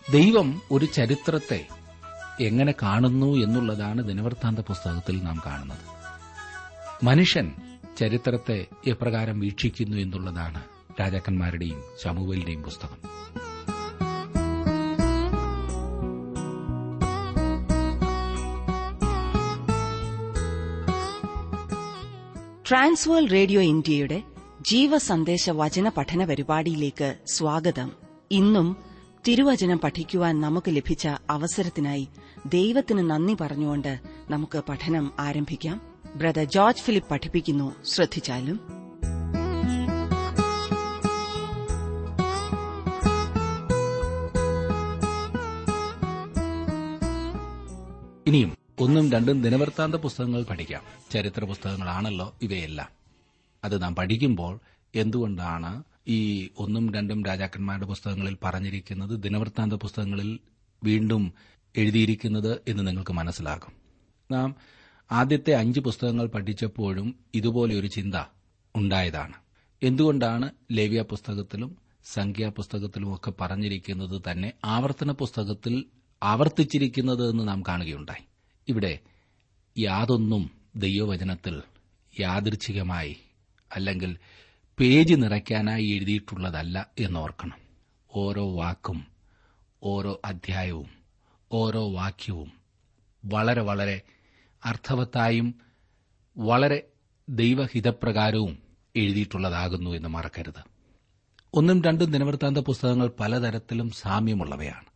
ദൈവം ഒരു ചരിത്രത്തെ എങ്ങനെ കാണുന്നു എന്നുള്ളതാണ് ദിനവൃത്താന്ത പുസ്തകത്തിൽ നാം കാണുന്നത് മനുഷ്യൻ ചരിത്രത്തെ എപ്രകാരം വീക്ഷിക്കുന്നു എന്നുള്ളതാണ് രാജാക്കന്മാരുടെയും ശമുവേലിന്റെയും പുസ്തകം ട്രാൻസ്വേൾ റേഡിയോ ഇന്ത്യയുടെ ജീവസന്ദേശ വചന പഠന പരിപാടിയിലേക്ക് സ്വാഗതം ഇന്നും തിരുവചനം പഠിക്കുവാൻ നമുക്ക് ലഭിച്ച അവസരത്തിനായി ദൈവത്തിന് നന്ദി പറഞ്ഞുകൊണ്ട് നമുക്ക് പഠനം ആരംഭിക്കാം ബ്രദർ ജോർജ് ഫിലിപ്പ് പഠിപ്പിക്കുന്നു ശ്രദ്ധിച്ചാലും ഇനിയും ഒന്നും രണ്ടും ദിനവൃത്താന്ത പുസ്തകങ്ങൾ പഠിക്കാം ചരിത്ര പുസ്തകങ്ങളാണല്ലോ ഇവയെല്ലാം അത് നാം പഠിക്കുമ്പോൾ എന്തുകൊണ്ടാണ് ഈ ഒന്നും രണ്ടും രാജാക്കന്മാരുടെ പുസ്തകങ്ങളിൽ പറഞ്ഞിരിക്കുന്നത് ദിനവൃത്താന്ത പുസ്തകങ്ങളിൽ വീണ്ടും എഴുതിയിരിക്കുന്നത് എന്ന് നിങ്ങൾക്ക് മനസ്സിലാകും നാം ആദ്യത്തെ അഞ്ച് പുസ്തകങ്ങൾ പഠിച്ചപ്പോഴും ഇതുപോലെ ഒരു ചിന്ത ഉണ്ടായതാണ് എന്തുകൊണ്ടാണ് ലേവ്യ പുസ്തകത്തിലും സംഖ്യാ പുസ്തകത്തിലും ഒക്കെ പറഞ്ഞിരിക്കുന്നത് തന്നെ ആവർത്തന പുസ്തകത്തിൽ ആവർത്തിച്ചിരിക്കുന്നത് എന്ന് നാം കാണുകയുണ്ടായി ഇവിടെ യാതൊന്നും ദൈവവചനത്തിൽ യാദൃച്ഛികമായി അല്ലെങ്കിൽ പേജ് നിറയ്ക്കാനായി എഴുതിയിട്ടുള്ളതല്ല എന്നോർക്കണം ഓരോ വാക്കും ഓരോ അധ്യായവും ഓരോ വാക്യവും വളരെ വളരെ അർത്ഥവത്തായും വളരെ ദൈവഹിതപ്രകാരവും എഴുതിയിട്ടുള്ളതാകുന്നു എന്ന് മറക്കരുത് ഒന്നും രണ്ടും ദിനവൃത്താന്ത പുസ്തകങ്ങൾ പലതരത്തിലും സാമ്യമുള്ളവയാണ്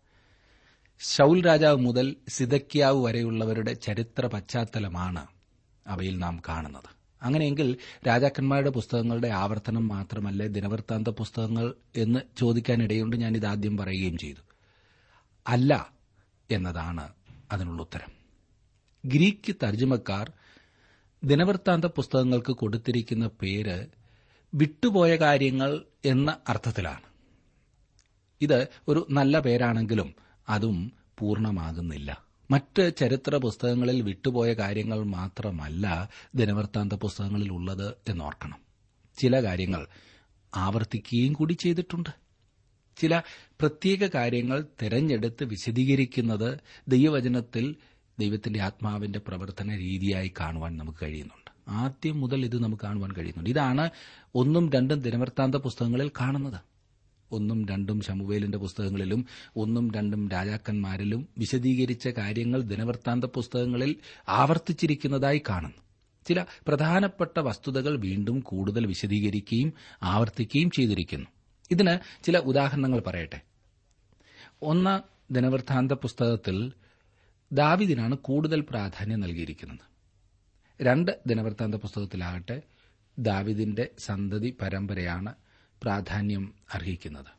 ശൌൽ രാജാവ് മുതൽ സിദക്കിയാവ് വരെയുള്ളവരുടെ ചരിത്ര പശ്ചാത്തലമാണ് അവയിൽ നാം കാണുന്നത് അങ്ങനെയെങ്കിൽ രാജാക്കന്മാരുടെ പുസ്തകങ്ങളുടെ ആവർത്തനം മാത്രമല്ലേ ദിനവൃത്താന്ത പുസ്തകങ്ങൾ എന്ന് ചോദിക്കാനിടയുണ്ട് ഞാൻ ഇതാദ്യം പറയുകയും ചെയ്തു അല്ല എന്നതാണ് അതിനുള്ള ഉത്തരം ഗ്രീക്ക് തർജ്ജമക്കാർ ദിനവൃത്താന്ത പുസ്തകങ്ങൾക്ക് കൊടുത്തിരിക്കുന്ന പേര് വിട്ടുപോയ കാര്യങ്ങൾ എന്ന അർത്ഥത്തിലാണ് ഇത് ഒരു നല്ല പേരാണെങ്കിലും അതും പൂർണ്ണമാകുന്നില്ല മറ്റ് ചരിത്ര പുസ്തകങ്ങളിൽ വിട്ടുപോയ കാര്യങ്ങൾ മാത്രമല്ല ദിനവൃത്താന്ത പുസ്തകങ്ങളിൽ ഉള്ളത് എന്നോർക്കണം ചില കാര്യങ്ങൾ ആവർത്തിക്കുകയും കൂടി ചെയ്തിട്ടുണ്ട് ചില പ്രത്യേക കാര്യങ്ങൾ തിരഞ്ഞെടുത്ത് വിശദീകരിക്കുന്നത് ദൈവവചനത്തിൽ ദൈവത്തിന്റെ ആത്മാവിന്റെ പ്രവർത്തന രീതിയായി കാണുവാൻ നമുക്ക് കഴിയുന്നുണ്ട് ആദ്യം മുതൽ ഇത് നമുക്ക് കാണുവാൻ കഴിയുന്നുണ്ട് ഇതാണ് ഒന്നും രണ്ടും ദിനവൃത്താന്ത പുസ്തകങ്ങളിൽ കാണുന്നത് ഒന്നും രണ്ടും ശമുവേലിന്റെ പുസ്തകങ്ങളിലും ഒന്നും രണ്ടും രാജാക്കന്മാരിലും വിശദീകരിച്ച കാര്യങ്ങൾ ദിനവൃത്താന്ത പുസ്തകങ്ങളിൽ ആവർത്തിച്ചിരിക്കുന്നതായി കാണുന്നു ചില പ്രധാനപ്പെട്ട വസ്തുതകൾ വീണ്ടും കൂടുതൽ വിശദീകരിക്കുകയും ആവർത്തിക്കുകയും ചെയ്തിരിക്കുന്നു ഇതിന് ചില ഉദാഹരണങ്ങൾ പറയട്ടെ ഒന്ന് ദിനവൃത്താന്ത പുസ്തകത്തിൽ ദാവിദിനാണ് കൂടുതൽ പ്രാധാന്യം നൽകിയിരിക്കുന്നത് രണ്ട് ദിനവൃത്താന്ത പുസ്തകത്തിലാകട്ടെ ദാവിദിന്റെ സന്തതി പരമ്പരയാണ് പ്രാധാന്യം അർഹിക്കുന്നത്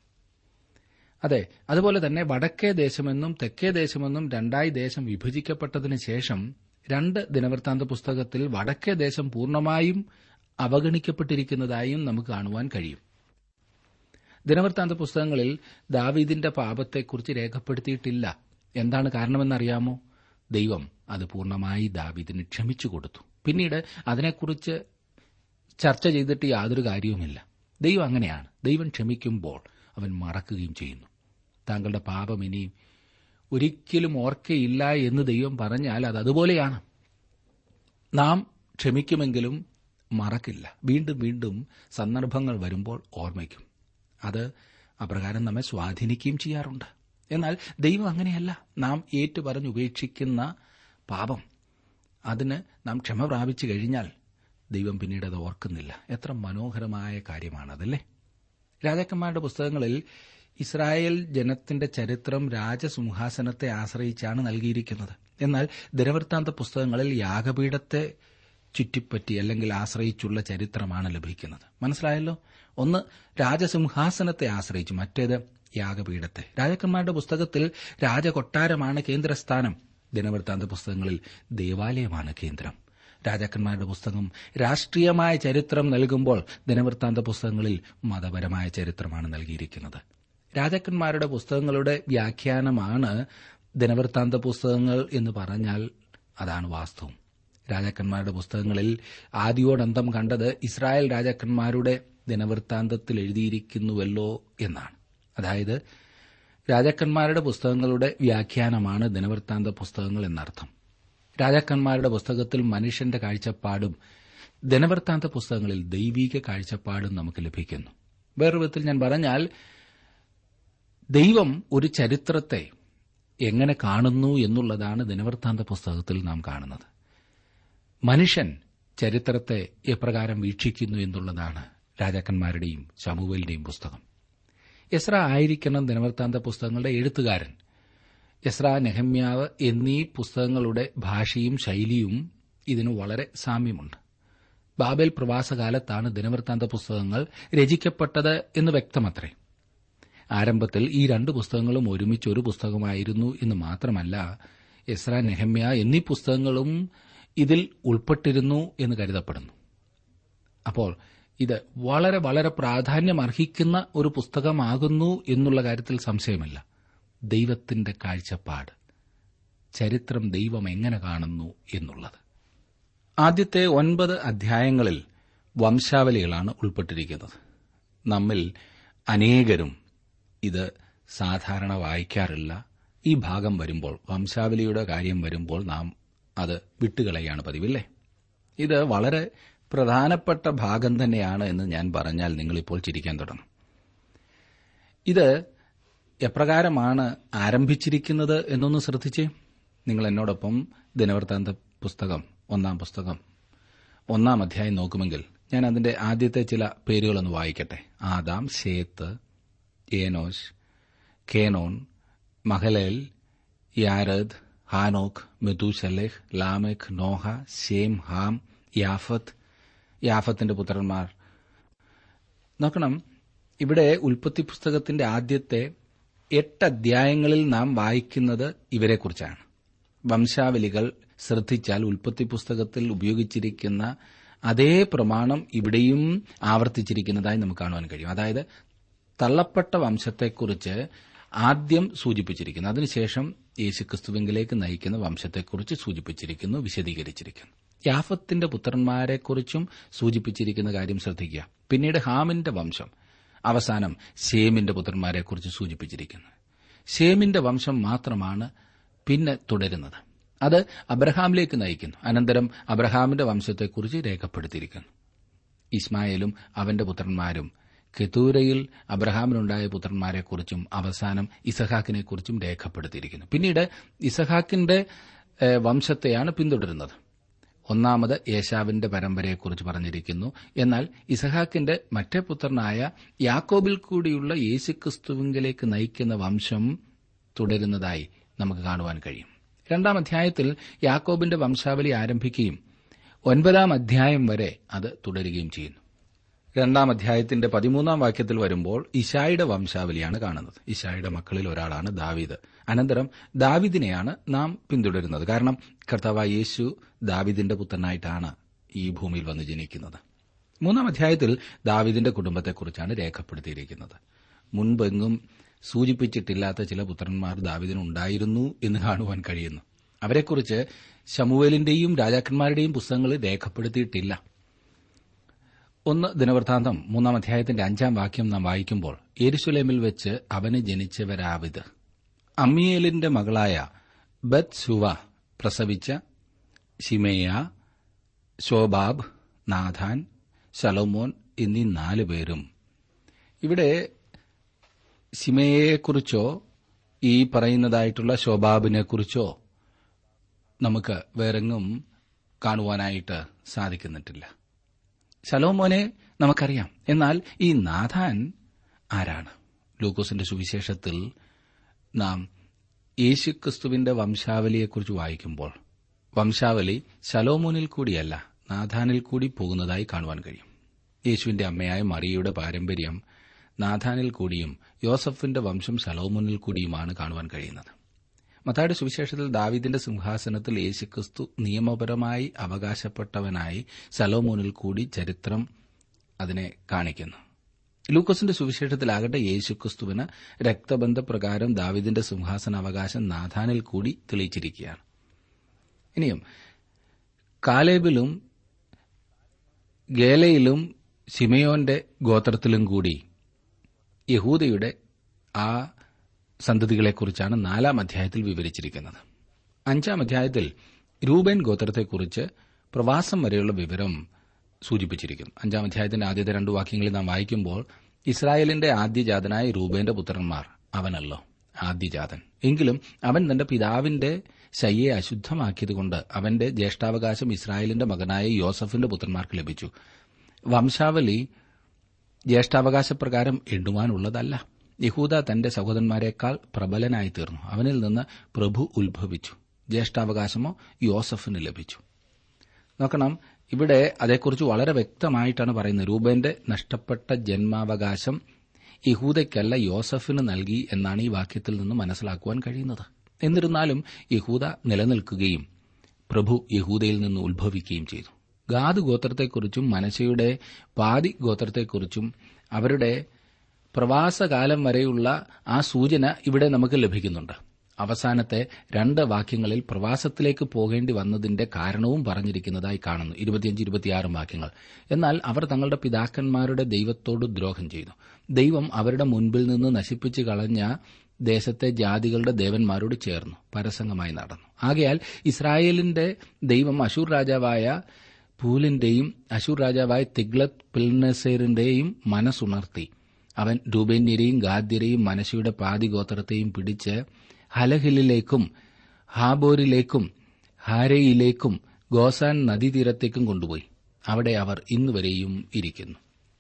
അതെ അതുപോലെ തന്നെ വടക്കേ ദേശമെന്നും തെക്കേ ദേശമെന്നും രണ്ടായി ദേശം വിഭജിക്കപ്പെട്ടതിന് ശേഷം രണ്ട് ദിനവൃത്താന്ത പുസ്തകത്തിൽ വടക്കേ ദേശം പൂർണ്ണമായും അവഗണിക്കപ്പെട്ടിരിക്കുന്നതായും നമുക്ക് കാണുവാൻ കഴിയും ദിനവൃത്താന്ത പുസ്തകങ്ങളിൽ ദാവീദിന്റെ പാപത്തെക്കുറിച്ച് രേഖപ്പെടുത്തിയിട്ടില്ല എന്താണ് കാരണമെന്നറിയാമോ ദൈവം അത് പൂർണ്ണമായി ദാവീദിന് ക്ഷമിച്ചു കൊടുത്തു പിന്നീട് അതിനെക്കുറിച്ച് ചർച്ച ചെയ്തിട്ട് യാതൊരു കാര്യവുമില്ല ദൈവം അങ്ങനെയാണ് ദൈവം ക്ഷമിക്കുമ്പോൾ അവൻ മറക്കുകയും ചെയ്യുന്നു താങ്കളുടെ പാപം ഇനി ഒരിക്കലും ഓർക്കയില്ല എന്ന് ദൈവം പറഞ്ഞാൽ അത് അതുപോലെയാണ് നാം ക്ഷമിക്കുമെങ്കിലും മറക്കില്ല വീണ്ടും വീണ്ടും സന്ദർഭങ്ങൾ വരുമ്പോൾ ഓർമ്മിക്കും അത് അപ്രകാരം നമ്മെ സ്വാധീനിക്കുകയും ചെയ്യാറുണ്ട് എന്നാൽ ദൈവം അങ്ങനെയല്ല നാം ഏറ്റുപറഞ്ഞ് ഉപേക്ഷിക്കുന്ന പാപം അതിന് നാം ക്ഷമ പ്രാപിച്ചു കഴിഞ്ഞാൽ ദൈവം പിന്നീട് അത് ഓർക്കുന്നില്ല എത്ര മനോഹരമായ കാര്യമാണതല്ലേ രാജാക്കന്മാരുടെ പുസ്തകങ്ങളിൽ ഇസ്രായേൽ ജനത്തിന്റെ ചരിത്രം രാജസിംഹാസനത്തെ ആശ്രയിച്ചാണ് നൽകിയിരിക്കുന്നത് എന്നാൽ ദിനവൃത്താന്ത പുസ്തകങ്ങളിൽ യാഗപീഠത്തെ ചുറ്റിപ്പറ്റി അല്ലെങ്കിൽ ആശ്രയിച്ചുള്ള ചരിത്രമാണ് ലഭിക്കുന്നത് മനസ്സിലായല്ലോ ഒന്ന് രാജസിംഹാസനത്തെ ആശ്രയിച്ചു മറ്റേത് യാഗപീഠത്തെ രാജാക്കന്മാരുടെ പുസ്തകത്തിൽ രാജകൊട്ടാരമാണ് കേന്ദ്രസ്ഥാനം ദിനവൃത്താന്ത പുസ്തകങ്ങളിൽ ദേവാലയമാണ് കേന്ദ്രം രാജാക്കന്മാരുടെ പുസ്തകം രാഷ്ട്രീയമായ ചരിത്രം നൽകുമ്പോൾ ദിനവൃത്താന്ത പുസ്തകങ്ങളിൽ മതപരമായ ചരിത്രമാണ് നൽകിയിരിക്കുന്നത് രാജാക്കന്മാരുടെ പുസ്തകങ്ങളുടെ വ്യാഖ്യാനമാണ് ദിനവൃത്താന്ത പുസ്തകങ്ങൾ എന്ന് പറഞ്ഞാൽ അതാണ് വാസ്തവം രാജാക്കന്മാരുടെ പുസ്തകങ്ങളിൽ ആദ്യോടന്തം കണ്ടത് ഇസ്രായേൽ രാജാക്കന്മാരുടെ ദിനവൃത്താന്തത്തിൽ എഴുതിയിരിക്കുന്നുവല്ലോ എന്നാണ് അതായത് രാജാക്കന്മാരുടെ പുസ്തകങ്ങളുടെ വ്യാഖ്യാനമാണ് ദിനവൃത്താന്ത പുസ്തകങ്ങൾ എന്നർത്ഥം രാജാക്കന്മാരുടെ പുസ്തകത്തിൽ മനുഷ്യന്റെ കാഴ്ചപ്പാടും ദിനവൃത്താന്ത പുസ്തകങ്ങളിൽ ദൈവീക കാഴ്ചപ്പാടും നമുക്ക് ലഭിക്കുന്നു വേറൊരു വിധത്തിൽ ഞാൻ പറഞ്ഞാൽ ദൈവം ഒരു ചരിത്രത്തെ എങ്ങനെ കാണുന്നു എന്നുള്ളതാണ് ദിനവൃത്താന്ത പുസ്തകത്തിൽ നാം കാണുന്നത് മനുഷ്യൻ ചരിത്രത്തെ എപ്രകാരം വീക്ഷിക്കുന്നു എന്നുള്ളതാണ് രാജാക്കന്മാരുടെയും ശമുവലിന്റെയും പുസ്തകം എസ്ര ആയിരിക്കണം ദിനവൃത്താന്ത പുസ്തകങ്ങളുടെ എഴുത്തുകാരൻ എസ്ര നെഹമ്യാവ് എന്നീ പുസ്തകങ്ങളുടെ ഭാഷയും ശൈലിയും ഇതിന് വളരെ സാമ്യമുണ്ട് ബാബേൽ പ്രവാസകാലത്താണ് ദിനവൃത്താന്ത പുസ്തകങ്ങൾ രചിക്കപ്പെട്ടത് എന്ന് വ്യക്തമത്രേ ആരംഭത്തിൽ ഈ രണ്ട് പുസ്തകങ്ങളും ഒരുമിച്ച് ഒരു പുസ്തകമായിരുന്നു എന്ന് മാത്രമല്ല എസ്ര നെഹമ്യ എന്നീ പുസ്തകങ്ങളും ഇതിൽ ഉൾപ്പെട്ടിരുന്നു എന്ന് കരുതപ്പെടുന്നു അപ്പോൾ ഇത് വളരെ വളരെ പ്രാധാന്യമർഹിക്കുന്ന ഒരു പുസ്തകമാകുന്നു എന്നുള്ള കാര്യത്തിൽ സംശയമില്ല ദൈവത്തിന്റെ കാഴ്ചപ്പാട് ചരിത്രം ദൈവം എങ്ങനെ കാണുന്നു എന്നുള്ളത് ആദ്യത്തെ ഒൻപത് അധ്യായങ്ങളിൽ വംശാവലികളാണ് ഉൾപ്പെട്ടിരിക്കുന്നത് നമ്മിൽ അനേകരും ഇത് സാധാരണ വായിക്കാറില്ല ഈ ഭാഗം വരുമ്പോൾ വംശാവലിയുടെ കാര്യം വരുമ്പോൾ നാം അത് വിട്ടുകളയാണ് പതിവില്ലേ ഇത് വളരെ പ്രധാനപ്പെട്ട ഭാഗം തന്നെയാണ് എന്ന് ഞാൻ പറഞ്ഞാൽ നിങ്ങളിപ്പോൾ ചിരിക്കാൻ തുടങ്ങും ഇത് എപ്രകാരമാണ് ആരംഭിച്ചിരിക്കുന്നത് എന്നൊന്ന് ശ്രദ്ധിച്ചേ നിങ്ങൾ എന്നോടൊപ്പം ദിനവൃത്താന്ത പുസ്തകം ഒന്നാം പുസ്തകം ഒന്നാം അധ്യായം നോക്കുമെങ്കിൽ ഞാൻ അതിന്റെ ആദ്യത്തെ ചില പേരുകളൊന്ന് വായിക്കട്ടെ Adam Seth Enosh Kenan Mahalalel Jared Enoch Methuselah Lamech Noah Shem Ham Japheth യാഫത്തിന്റെ പുത്രന്മാർ നോക്കണം ഇവിടെ ഉൽപ്പത്തി പുസ്തകത്തിന്റെ ആദ്യത്തെ എട്ട് അധ്യായങ്ങളിൽ നാം വായിക്കുന്നത് ഇവരെക്കുറിച്ചാണ് വംശാവലികൾ ശ്രദ്ധിച്ചാൽ ഉൽപ്പത്തി പുസ്തകത്തിൽ ഉപയോഗിച്ചിരിക്കുന്ന അതേ പ്രമാണം ഇവിടെയും ആവർത്തിച്ചിരിക്കുന്നതായി നമുക്ക് കാണുവാൻ കഴിയും അതായത് തള്ളപ്പെട്ട വംശത്തെക്കുറിച്ച് ആദ്യം സൂചിപ്പിച്ചിരിക്കുന്നു അതിനുശേഷം യേശുക്രിസ്തുവിങ്കിലേക്ക് നയിക്കുന്ന വംശത്തെക്കുറിച്ച് സൂചിപ്പിച്ചിരിക്കുന്നു വിശദീകരിച്ചിരിക്കുന്നു യാഫത്തിന്റെ പുത്രന്മാരെക്കുറിച്ചും സൂചിപ്പിച്ചിരിക്കുന്ന കാര്യം ശ്രദ്ധിക്കുക പിന്നീട് ഹാമിന്റെ വംശം അവസാനം ഷേമിന്റെ പുത്രന്മാരെക്കുറിച്ച് സൂചിപ്പിച്ചിരിക്കുന്നു ഷേമിന്റെ വംശം മാത്രമാണ് പിന്നെ തുടരുന്നത് അത് അബ്രഹാമിലേക്ക് നയിക്കുന്നു അനന്തരം അബ്രഹാമിന്റെ വംശത്തെക്കുറിച്ച് രേഖപ്പെടുത്തിയിരിക്കുന്നു ഇസ്മായേലും അവന്റെ പുത്രന്മാരും കെതൂരയിൽ അബ്രഹാമിനുണ്ടായ പുത്രന്മാരെക്കുറിച്ചും അവസാനം ഇസഹാക്കിനെക്കുറിച്ചും രേഖപ്പെടുത്തിയിരിക്കുന്നു പിന്നീട് ഇസഹാക്കിന്റെ ഏഹ്, വംശത്തെയാണ് പിന്തുടരുന്നത് ഒന്നാമത് യേശാവിന്റെ പരമ്പരയെക്കുറിച്ച് പറഞ്ഞിരിക്കുന്നു എന്നാൽ ഇസഹാക്കിന്റെ മറ്റേ പുത്രനായ യാക്കോബിൽ കൂടിയുള്ള യേശുക്രിസ്തുവിങ്കിലേക്ക് നയിക്കുന്ന വംശം തുടരുന്നതായി നമുക്ക് കാണുവാൻ കഴിയും രണ്ടാം അധ്യായത്തിൽ യാക്കോബിന്റെ വംശാവലി ആരംഭിക്കുകയും ഒൻപതാം അധ്യായം വരെ അത് തുടരുകയും ചെയ്യുന്നു രണ്ടാം അധ്യായത്തിന്റെ പതിമൂന്നാം വാക്യത്തിൽ വരുമ്പോൾ ഇഷായുടെ വംശാവലിയാണ് കാണുന്നത് ഇഷായുടെ മക്കളിൽ ഒരാളാണ് ദാവീദ് അനന്തരം ദാവീദിനെയാണ് നാം പിന്തുടരുന്നത് കാരണം കർത്താവായ യേശു ദാവീദിന്റെ പുത്രനായിട്ടാണ് ഈ ഭൂമിയിൽ വന്ന് ജനിക്കുന്നത് മൂന്നാം അധ്യായത്തിൽ ദാവീദിന്റെ കുടുംബത്തെക്കുറിച്ചാണ് രേഖപ്പെടുത്തിയിരിക്കുന്നത് മുൻപെങ്ങും സൂചിപ്പിച്ചിട്ടില്ലാത്ത ചില പുത്രന്മാർ ദാവീദിനുണ്ടായിരുന്നു എന്ന് കാണുവാൻ കഴിയുന്നു അവരെക്കുറിച്ച് ശമുവേലിന്റെയും രാജാക്കന്മാരുടെയും പുസ്തകങ്ങളിൽ രേഖപ്പെടുത്തിയിട്ടില്ല ഒന്ന് ദിനവൃത്താന്തം മൂന്നാം അധ്യായത്തിന്റെ അഞ്ചാം വാക്യം നാം വായിക്കുമ്പോൾ യെരുശലേമിൽ വെച്ച് അവന് ജനിച്ചവരാവിത് അമ്മിയേലിന്റെ മകളായ ബത് സുവ പ്രസവിച്ച ഷിമേയ ശോബാബ് നാഥാൻ ശലോമോൻ എന്നീ നാല് പേരും ഇവിടെ ഷിമയെക്കുറിച്ചോ ഈ പറയുന്നതായിട്ടുള്ള ശോബാബിനെക്കുറിച്ചോ നമുക്ക് വേറെങ്ങും കാണുവാനായിട്ട് സാധിക്കുന്നിട്ടില്ല ശലോമോനെ നമുക്കറിയാം എന്നാൽ ഈ നാഥാൻ ആരാണ് ലൂക്കോസിന്റെ സുവിശേഷത്തിൽ നാം യേശുക്രിസ്തുവിന്റെ വംശാവലിയെക്കുറിച്ച് വായിക്കുമ്പോൾ വംശാവലി ശലോമോനിൽ കൂടിയല്ല നാഥാനിൽ കൂടി പോകുന്നതായി കാണുവാൻ കഴിയും യേശുവിന്റെ അമ്മയായ മറിയയുടെ പാരമ്പര്യം നാഥാനിൽ കൂടിയും യോസഫിന്റെ വംശം ശലോമോനിൽ കൂടിയുമാണ് കാണുവാൻ കഴിയുന്നത് മത്തായുടെ സുവിശേഷത്തിൽ ദാവീദിന്റെ സിംഹാസനത്തിൽ യേശുക്രിസ്തു നിയമപരമായി അവകാശപ്പെട്ടവനായി സലോമോനിൽ കൂടി ചരിത്രം അതിനെ കാണിക്കുന്നു ലൂക്കോസിന്റെ സുവിശേഷത്തിലാകട്ടെ യേശുക്രിസ്തുവിന് രക്തബന്ധപ്രകാരം ദാവീദിന്റെ സിംഹാസനാവകാശം നാഥാനിൽ കൂടി തെളിയിച്ചിരിക്കുകയാണ് ഇനിയും കാലേബിലും ഗേലയിലും സിമയോന്റെ ഗോത്രത്തിലും കൂടി യഹൂദയുടെ ആ സന്തതികളെക്കുറിച്ചാണ് നാലാം അധ്യായത്തിൽ വിവരിച്ചിരിക്കുന്നത് അഞ്ചാം അധ്യായത്തിൽ രൂപൻ ഗോത്രത്തെക്കുറിച്ച് പ്രവാസം വരെയുള്ള വിവരം സൂചിപ്പിച്ചിരിക്കുന്നു അഞ്ചാം അധ്യായത്തിന്റെ ആദ്യത്തെ രണ്ട് വാക്യങ്ങളിൽ നാം വായിക്കുമ്പോൾ ഇസ്രായേലിന്റെ ആദ്യജാതനായ രൂപേന്റെ പുത്രന്മാർ അവനല്ലോ ആദ്യജാതൻ എങ്കിലും അവൻ തന്റെ പിതാവിന്റെ ശയ്യെ അശുദ്ധമാക്കിയതുകൊണ്ട് അവന്റെ ജ്യേഷ്ഠാവകാശം ഇസ്രായേലിന്റെ മകനായ യോസഫിന്റെ പുത്രന്മാർക്ക് ലഭിച്ചു വംശാവലി ജ്യേഷ്ഠാവകാശപ്രകാരം എണ്ണുവാനുള്ളതല്ല യഹൂദ തന്റെ സഹോദരന്മാരെക്കാൾ പ്രബലനായി തീർന്നു അവനിൽ നിന്ന് പ്രഭു ഉത്ഭവിച്ചു ജ്യേഷ്ഠാവകാശമോ യോസഫിന് ലഭിച്ചു നോക്കണം ഇവിടെ അതേക്കുറിച്ച് വളരെ വ്യക്തമായിട്ടാണ് പറയുന്നത് രൂപന്റെ നഷ്ടപ്പെട്ട ജന്മാവകാശം യഹൂദയ്ക്കല്ല യോസഫിന് നൽകി എന്നാണ് ഈ വാക്യത്തിൽ നിന്ന് മനസ്സിലാക്കുവാൻ കഴിയുന്നത് എന്നിരുന്നാലും യഹൂദ നിലനിൽക്കുകയും പ്രഭു യഹൂദയിൽ നിന്ന് ഉത്ഭവിക്കുകയും ചെയ്തു ഗാദ് ഗോത്രത്തെക്കുറിച്ചും മനശയുടെ പാതി ഗോത്രത്തെക്കുറിച്ചും അവരുടെ പ്രവാസകാലം വരെയുള്ള ആ സൂചന ഇവിടെ നമുക്ക് ലഭിക്കുന്നുണ്ട് അവസാനത്തെ രണ്ട് വാക്യങ്ങളിൽ പ്രവാസത്തിലേക്ക് പോകേണ്ടി വന്നതിന്റെ കാരണവും പറഞ്ഞിരിക്കുന്നതായി കാണുന്നു ഇരുപത്തിയഞ്ച് ഇരുപത്തിയാറും വാക്യങ്ങൾ എന്നാൽ അവർ തങ്ങളുടെ പിതാക്കന്മാരുടെ ദൈവത്തോട് ദ്രോഹം ചെയ്തു ദൈവം അവരുടെ മുൻപിൽ നിന്ന് നശിപ്പിച്ചു കളഞ്ഞ ദേശത്തെ ജാതികളുടെ ദേവന്മാരോട് ചേർന്നു പരസംഗമായി നടന്നു ആകയാൽ ഇസ്രായേലിന്റെ ദൈവം അശൂർ രാജാവായ പൂലിന്റെയും അശൂർ രാജാവായ തിഗ്ലത്ത് പിൽനസേറിന്റെയും മനസ്സുണർത്തി അവൻ രൂപേന്യരെയും ഗാദ്യരെയും മനശയുടെ പാതി ഗോത്രത്തെയും പിടിച്ച് ഹലഹിലിലേക്കും ഹാബോരിലേക്കും ഹാരയിലേക്കും ഗോസാൻ നദീതീരത്തേക്കും കൊണ്ടുപോയി അവിടെ അവർ ഇന്നുവരെയും ഇരിക്കുന്നു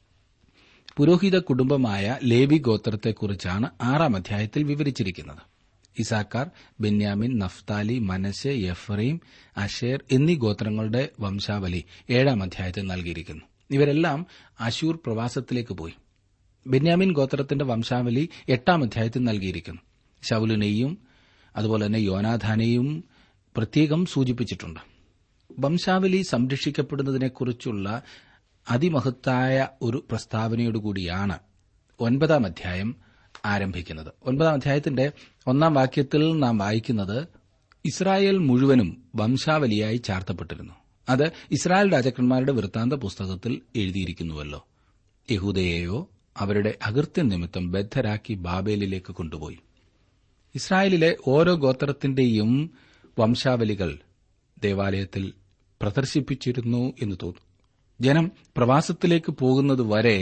പുരോഹിത കുടുംബമായ ലേവി ഗോത്രത്തെക്കുറിച്ചാണ് ആറാം അധ്യായത്തിൽ വിവരിച്ചിരിക്കുന്നത് Issachar Benjamin Naphtali Manasseh Ephraim Asher എന്നീ ഗോത്രങ്ങളുടെ വംശാവലി ഏഴാം അധ്യായത്തിൽ നൽകിയിരിക്കുന്നു ഇവരെല്ലാം അശൂർ പ്രവാസത്തിലേക്ക് പോയി ബെന്യാമിൻ ഗോത്രത്തിന്റെ വംശാവലി എട്ടാം അധ്യായത്തിൽ നൽകിയിരിക്കുന്നു ശൌലിനെയും അതുപോലെ തന്നെ യോനാഥാനെയും പ്രത്യേകം സൂചിപ്പിച്ചിട്ടുണ്ട് വംശാവലി സംരക്ഷിക്കപ്പെടുന്നതിനെക്കുറിച്ചുള്ള അതിമഹത്തായ ഒരു പ്രസ്താവനയോടുകൂടിയാണ് ഒൻപതാം അധ്യായം ആരംഭിക്കുന്നത് ഒൻപതാം അധ്യായത്തിന്റെ ഒന്നാം വാക്യത്തിൽ നാം വായിക്കുന്നത് ഇസ്രായേൽ മുഴുവനും വംശാവലിയായി ചാർത്തപ്പെട്ടിരുന്നു അത് ഇസ്രായേൽ രാജാക്കന്മാരുടെ വൃത്താന്ത പുസ്തകത്തിൽ എഴുതിയിരിക്കുന്നുവല്ലോ യഹൂദയെയോ അവരുടെ അകൃത്യ നിമിത്തം ബദ്ധരാക്കി ബാബേലിലേക്ക് കൊണ്ടുപോയി ഇസ്രായേലിലെ ഓരോ ഗോത്രത്തിന്റെയും വംശാവലികൾ ദേവാലയത്തിൽ പ്രദർശിപ്പിച്ചിരുന്നു എന്ന് തോന്നുന്നു ജനം പ്രവാസത്തിലേക്ക് പോകുന്നതുവരെ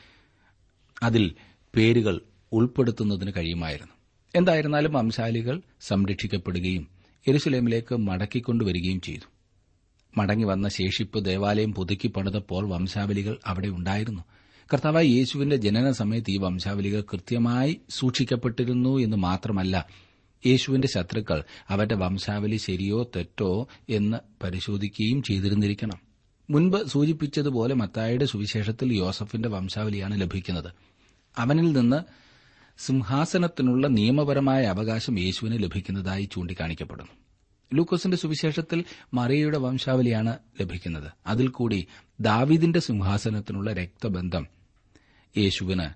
അതിൽ പേരുകൾ ഉൾപ്പെടുത്തുന്നതിന് കഴിയുമായിരുന്നു എന്തായിരുന്നാലും വംശാലികൾ സംരക്ഷിക്കപ്പെടുകയും എരുസലേമിലേക്ക് മടക്കിക്കൊണ്ടുവരികയും ചെയ്തു മടങ്ങി വന്ന ശേഷിപ്പ് ദേവാലയം പുതുക്കി പണിതപ്പോൾ വംശാവലികൾ അവിടെ ഉണ്ടായിരുന്നു കർത്താവായ യേശുവിന്റെ ജനന സമയത്ത് ഈ വംശാവലികൾ കൃത്യമായി സൂക്ഷിക്കപ്പെട്ടിരുന്നു എന്ന് മാത്രമല്ല യേശുവിന്റെ ശത്രുക്കൾ അവരുടെ വംശാവലി ശരിയോ തെറ്റോ എന്ന് പരിശോധിക്കുകയും ചെയ്തിരുന്നിരിക്കണം മുൻപ് സൂചിപ്പിച്ചതുപോലെ മത്തായുടെ സുവിശേഷത്തിൽ യോസഫിന്റെ വംശാവലിയാണ് ലഭിക്കുന്നത് അവനിൽ നിന്ന് സിംഹാസനത്തിനുള്ള നിയമപരമായ അവകാശം യേശുവിന് ലഭിക്കുന്നതായി ചൂണ്ടിക്കാണിക്കപ്പെടുന്നു ലൂക്കോസിന്റെ സുവിശേഷത്തിൽ മറിയയുടെ വംശാവലിയാണ് ലഭിക്കുന്നത് അതിൽ കൂടി ദാവീദിന്റെ സിംഹാസനത്തിനുള്ള രക്തബന്ധം യേശുവിന്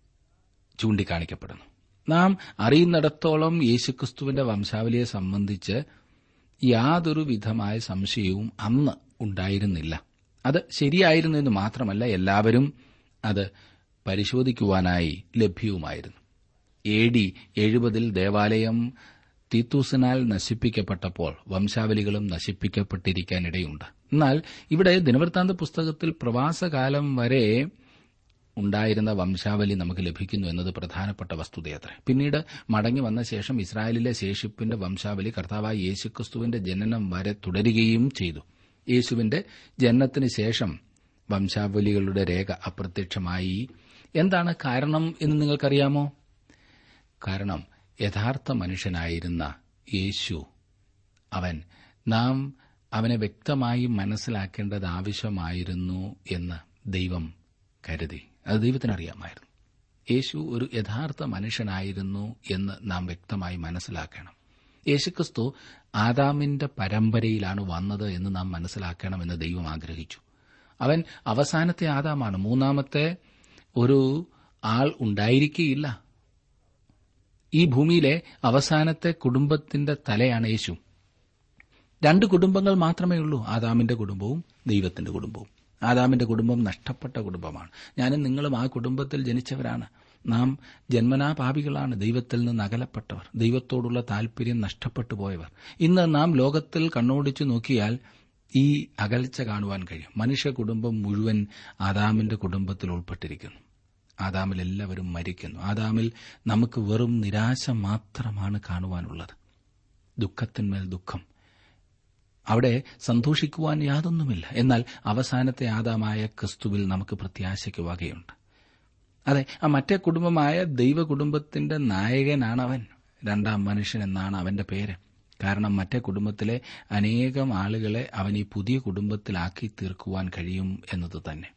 ചൂണ്ടിക്കാണിക്കപ്പെടുന്നു നാം അറിയുന്നിടത്തോളം യേശുക്രിസ്തുവിന്റെ വംശാവലിയെ സംബന്ധിച്ച് യാതൊരു വിധമായ സംശയവും അന്ന് ഉണ്ടായിരുന്നില്ല അത് ശരിയായിരുന്നു എന്ന് മാത്രമല്ല എല്ലാവരും അത് പരിശോധിക്കുവാനായി ലഭ്യവുമായിരുന്നു എ ഡി എഴുപതിൽ ദേവാലയം തീത്തൂസിനാൽ നശിപ്പിക്കപ്പെട്ടപ്പോൾ വംശാവലികളും നശിപ്പിക്കപ്പെട്ടിരിക്കാനിടയുണ്ട് എന്നാൽ ഇവിടെ ദിനവൃത്താന്ത പുസ്തകത്തിൽ പ്രവാസകാലം വരെ ഉണ്ടായിരുന്ന വംശാവലി നമുക്ക് ലഭിക്കുന്നു എന്നത് പ്രധാനപ്പെട്ട വസ്തുതയത്ര പിന്നീട് മടങ്ങി വന്ന ശേഷം ഇസ്രായേലിലെ ശേഷിപ്പിന്റെ വംശാവലി കർത്താവായ യേശുക്രിസ്തുവിന്റെ ജനനം വരെ തുടരുകയും ചെയ്തു യേശുവിന്റെ ജനനത്തിന് ശേഷം വംശാവലികളുടെ രേഖ അപ്രത്യക്ഷമായി എന്താണ് കാരണം എന്ന് നിങ്ങൾക്കറിയാമോ കാരണം യഥാർത്ഥ മനുഷ്യനായിരുന്ന യേശു അവൻ നാം അവനെ വ്യക്തമായി മനസ്സിലാക്കേണ്ടത് ആവശ്യമായിരുന്നു എന്ന് ദൈവം കരുതി അത് ദൈവത്തിനറിയാമായിരുന്നു യേശു ഒരു യഥാർത്ഥ മനുഷ്യനായിരുന്നു എന്ന് നാം വ്യക്തമായി മനസ്സിലാക്കണം യേശുക്രിസ്തു ആദാമിന്റെ പരമ്പരയിലാണ് വന്നത് എന്ന് നാം മനസ്സിലാക്കണമെന്ന് ദൈവം ആഗ്രഹിച്ചു അവൻ അവസാനത്തെ ആദാമാണ് മൂന്നാമത്തെ ഒരു ആൾ ഉണ്ടായിരിക്കുകയില്ല ഈ ഭൂമിയിലെ അവസാനത്തെ കുടുംബത്തിന്റെ തലയാണ് യേശു രണ്ട് കുടുംബങ്ങൾ മാത്രമേ ഉള്ളൂ ആദാമിന്റെ കുടുംബവും ദൈവത്തിന്റെ കുടുംബവും ആദാമിന്റെ കുടുംബം നഷ്ടപ്പെട്ട കുടുംബമാണ് ഞാനും നിങ്ങളും ആ കുടുംബത്തിൽ ജനിച്ചവരാണ് നാം ജന്മനാ പാപികളാണ് ദൈവത്തിൽ നിന്ന് അകലപ്പെട്ടവർ ദൈവത്തോടുള്ള താൽപര്യം നഷ്ടപ്പെട്ടു പോയവർ ഇന്ന് നാം ലോകത്തിൽ കണ്ണോടിച്ചു നോക്കിയാൽ ഈ അകൽച്ച കാണുവാൻ കഴിയും മനുഷ്യ കുടുംബം മുഴുവൻ ആദാമിന്റെ കുടുംബത്തിൽ ഉൾപ്പെട്ടിരിക്കുന്നു ആദാമിൽ എല്ലാവരും മരിക്കുന്നു ആദാമിൽ നമുക്ക് വെറും നിരാശ മാത്രമാണ് കാണുവാനുള്ളത് ദുഃഖത്തിന്മേൽ ദുഃഖം അവിടെ സന്തോഷിക്കുവാൻ യാതൊന്നുമില്ല എന്നാൽ അവസാനത്തെ ആദാമായ ക്രിസ്തുവിൽ നമുക്ക് പ്രത്യാശയ്ക്ക് വകയുണ്ട് അതെ ആ മറ്റേ കുടുംബമായ ദൈവ കുടുംബത്തിന്റെ നായകനാണ് അവൻ രണ്ടാം മനുഷ്യൻ എന്നാണ് അവന്റെ പേര് കാരണം മറ്റേ കുടുംബത്തിലെ അനേകം ആളുകളെ അവൻ ഈ പുതിയ കുടുംബത്തിലാക്കി തീർക്കുവാൻ കഴിയും എന്നത് തന്നെ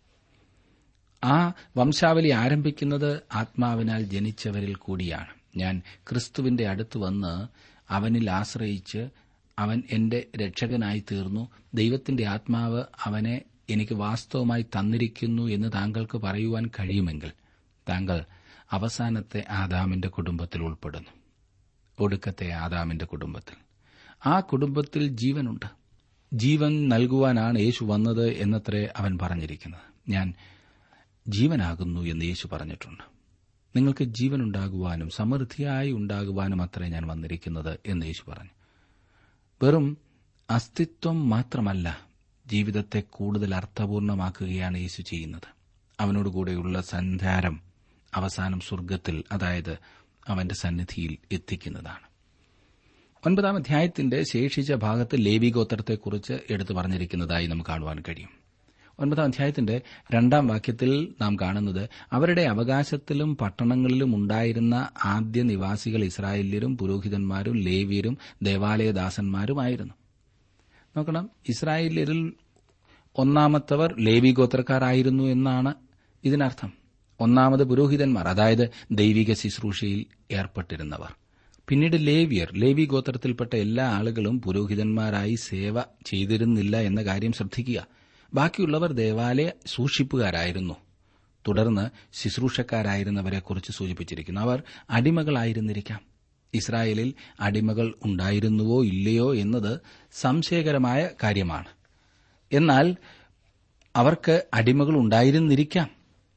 ആ വംശാവലി ആരംഭിക്കുന്നത് ആത്മാവിനാൽ ജനിച്ചവരിൽ കൂടിയാണ് ഞാൻ ക്രിസ്തുവിന്റെ അടുത്ത് വന്ന് അവനിൽ ആശ്രയിച്ച് അവൻ എന്റെ രക്ഷകനായി തീർന്നു ദൈവത്തിന്റെ ആത്മാവ് അവനെ എനിക്ക് വാസ്തവമായി തന്നിരിക്കുന്നു എന്ന് താങ്കൾക്ക് പറയുവാൻ കഴിയുമെങ്കിൽ താങ്കൾ അവസാനത്തെ ആദാമിന്റെ കുടുംബത്തിൽ ഉൾപ്പെടുന്നു ഒടുക്കത്തെ ആദാമിന്റെ കുടുംബത്തിൽ ആ കുടുംബത്തിൽ ജീവനുണ്ട് ജീവൻ നൽകുവാനാണ് യേശു വന്നത് എന്നത്രേ അവൻ പറഞ്ഞിരിക്കുന്നത് ഞാൻ ജീവനാകുന്നു എന്ന് യേശു പറഞ്ഞിട്ടുണ്ട് നിങ്ങൾക്ക് ജീവനുണ്ടാകുവാനും സമൃദ്ധിയായി ഉണ്ടാകുവാനും അത്രേ ഞാൻ വന്നിരിക്കുന്നത് എന്ന് യേശു പറഞ്ഞു വെറും അസ്തിത്വം മാത്രമല്ല ജീവിതത്തെ കൂടുതൽ അർത്ഥപൂർണമാക്കുകയാണ് യേശു ചെയ്യുന്നത് അവനോടുകൂടെയുള്ള സഞ്ചാരം അവസാനം സ്വർഗത്തിൽ അതായത് അവന്റെ സന്നിധിയിൽ എത്തിക്കുന്നതാണ് ഒൻപതാം അധ്യായത്തിന്റെ ശേഷിച്ച ഭാഗത്ത് ലേവി ഗോത്രത്തെക്കുറിച്ച് എടുത്തു പറഞ്ഞിരിക്കുന്നതായി നമുക്ക് കാണുവാൻ കഴിയും ഒൻപതാം അധ്യായത്തിന്റെ രണ്ടാം വാക്യത്തിൽ നാം കാണുന്നത് അവരുടെ അവകാശത്തിലും പട്ടണങ്ങളിലും ഉണ്ടായിരുന്ന ആദ്യ നിവാസികൾ ഇസ്രായേല്യരും പുരോഹിതന്മാരും ലേവ്യരും ദേവാലയദാസന്മാരുമായിരുന്നു നോക്കണം ഇസ്രായേല്യരിൽ ഒന്നാമത്തവർ ലേവി ഗോത്രക്കാരായിരുന്നു എന്നാണ് ഇതിനർത്ഥം ഒന്നാമത് പുരോഹിതന്മാർ അതായത് ദൈവിക ശുശ്രൂഷയിൽ ഏർപ്പെട്ടിരുന്നവർ പിന്നീട് ലേവിയർ ലേവി ഗോത്രത്തിൽപ്പെട്ട എല്ലാ ആളുകളും പുരോഹിതന്മാരായി സേവ ചെയ്തിരുന്നില്ല എന്ന കാര്യം ശ്രദ്ധിക്കുക ബാക്കിയുള്ളവർ ദേവാലയ സൂക്ഷിപ്പുകാരായിരുന്നു തുടർന്ന് ശുശ്രൂഷക്കാരായിരുന്നവരെക്കുറിച്ച് സൂചിപ്പിച്ചിരിക്കുന്നു അവർ അടിമകളായിരുന്നിരിക്കാം ഇസ്രായേലിൽ അടിമകൾ ഉണ്ടായിരുന്നുവോ ഇല്ലയോ എന്നത് സംശയകരമായ കാര്യമാണ് എന്നാൽ അവർക്ക് അടിമകൾ ഉണ്ടായിരുന്നിരിക്കാം